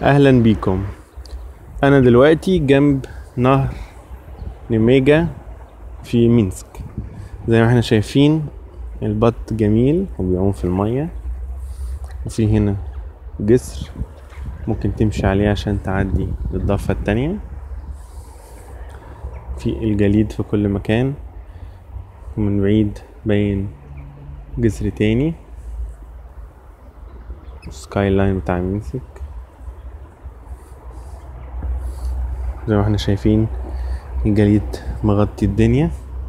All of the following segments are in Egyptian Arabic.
اهلا بيكم انا دلوقتي جنب نهر نيميجا في مينسك زي ما احنا شايفين البط جميل وبيعوم في المية وفي هنا جسر ممكن تمشي عليه عشان تعدي للضفة التانية في الجليد في كل مكان ومن بعيد باين جسر تاني سكاي لاين بتاع مينسك زي ما احنا شايفين الجليد مغطي الدنيا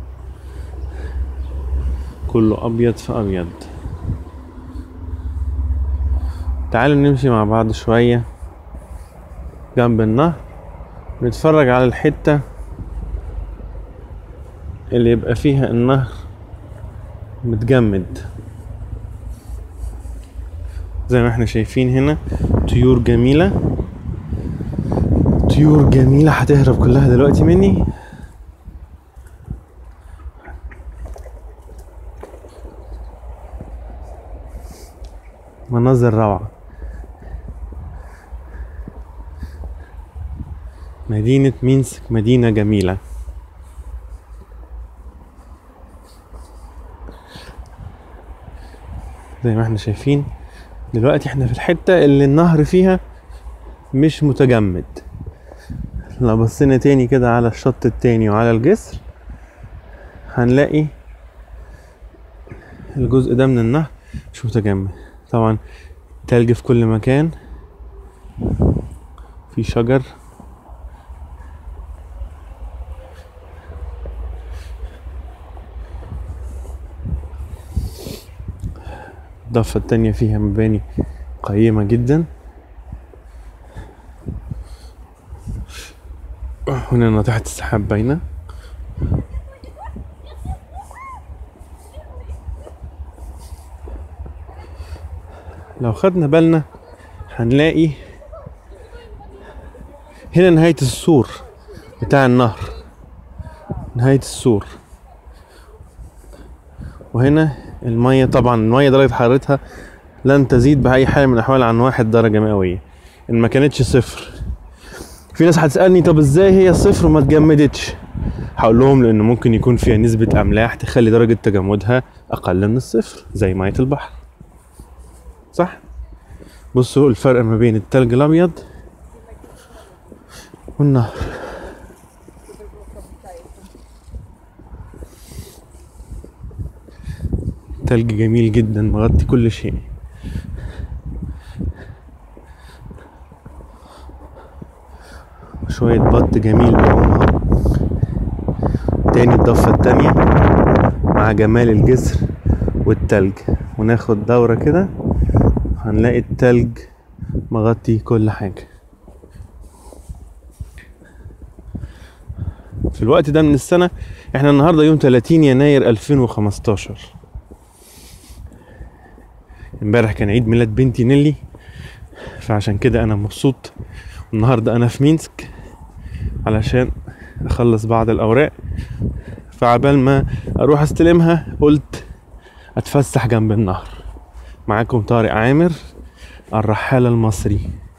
كله ابيض في ابيض تعالوا نمشي مع بعض شوية جنب النهر نتفرج على الحتة اللي يبقى فيها النهر متجمد زي ما احنا شايفين هنا طيور جميلة طيور جميلة هتهرب كلها دلوقتي مني مناظر روعة مدينة مينسك مدينة جميلة زي ما احنا شايفين دلوقتي احنا في الحتة اللي النهر فيها مش متجمد لو بصينا تاني كده على الشط التاني وعلى الجسر هنلاقي الجزء ده من النهر مش متجمد طبعا تلج في كل مكان في شجر الضفة التانية فيها مباني قيمة جدا هنا ناطحة السحاب باينة لو خدنا بالنا هنلاقي هنا نهاية السور بتاع النهر نهاية السور وهنا المية طبعا المية درجة حرارتها لن تزيد بأي حال من الأحوال عن واحد درجة مئوية إن ما كانتش صفر في ناس هتسألني طب ازاي هي صفر وما اتجمدتش هقول لهم لأن ممكن يكون فيها نسبة أملاح تخلي درجة تجمدها أقل من الصفر زي مية البحر صح بصوا الفرق ما بين التلج الأبيض والنهر تلج جميل جدا مغطي كل شيء شوية بط جميل بيعوم تاني الضفة التانية مع جمال الجسر والتلج وناخد دورة كده هنلاقي التلج مغطي كل حاجة في الوقت ده من السنة احنا النهاردة يوم 30 يناير 2015 امبارح كان عيد ميلاد بنتي نيلي فعشان كده انا مبسوط النهارده انا في مينسك علشان اخلص بعض الاوراق فعبال ما اروح استلمها قلت اتفسح جنب النهر معاكم طارق عامر الرحالة المصري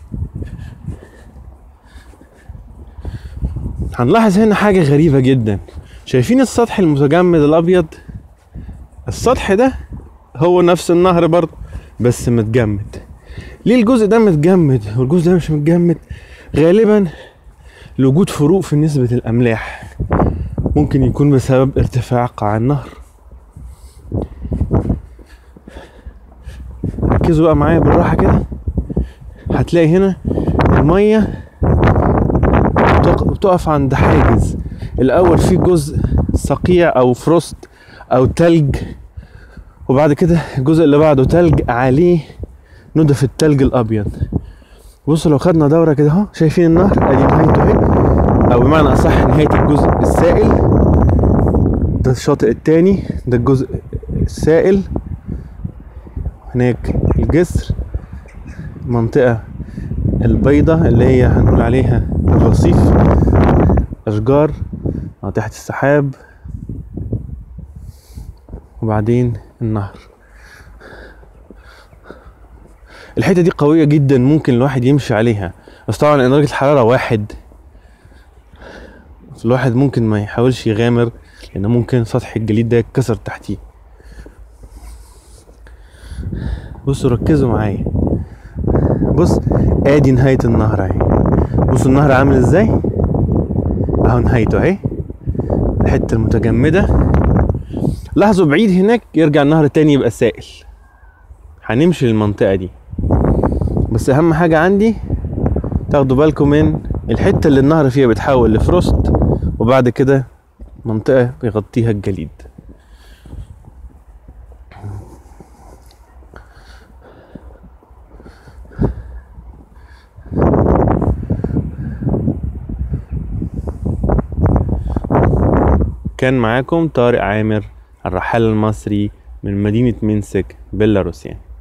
هنلاحظ هنا حاجة غريبة جدا شايفين السطح المتجمد الابيض السطح ده هو نفس النهر برضه بس متجمد ليه الجزء ده متجمد والجزء ده مش متجمد غالبا لوجود فروق في نسبة الأملاح ممكن يكون بسبب ارتفاع قاع النهر ركزوا بقى معايا بالراحة كده هتلاقي هنا المية بتقف عند حاجز الأول في جزء صقيع أو فروست أو تلج وبعد كده الجزء اللي بعده تلج عليه ندف التلج الابيض بصوا لو خدنا دوره كده اهو شايفين النهر ادي نهايته اهي او بمعنى اصح نهايه الجزء السائل ده الشاطئ التاني ده الجزء السائل هناك الجسر المنطقة البيضة اللي هي هنقول عليها الرصيف أشجار ناطحة السحاب وبعدين النهر الحته دي قويه جدا ممكن الواحد يمشي عليها بس طبعا لان درجه الحراره واحد الواحد ممكن ما يحاولش يغامر لان ممكن سطح الجليد ده يتكسر تحتيه بصوا ركزوا معايا بص ادي نهايه النهر اهي بصوا النهر عامل ازاي اهو نهايته اهي الحته المتجمده لاحظوا بعيد هناك يرجع النهر تاني يبقى سائل هنمشي للمنطقة دي بس أهم حاجة عندي تاخدوا بالكم من الحتة اللي النهر فيها بتحول لفروست وبعد كده منطقة بيغطيها الجليد كان معاكم طارق عامر الرحال المصري من مدينة مينسك بيلاروسيا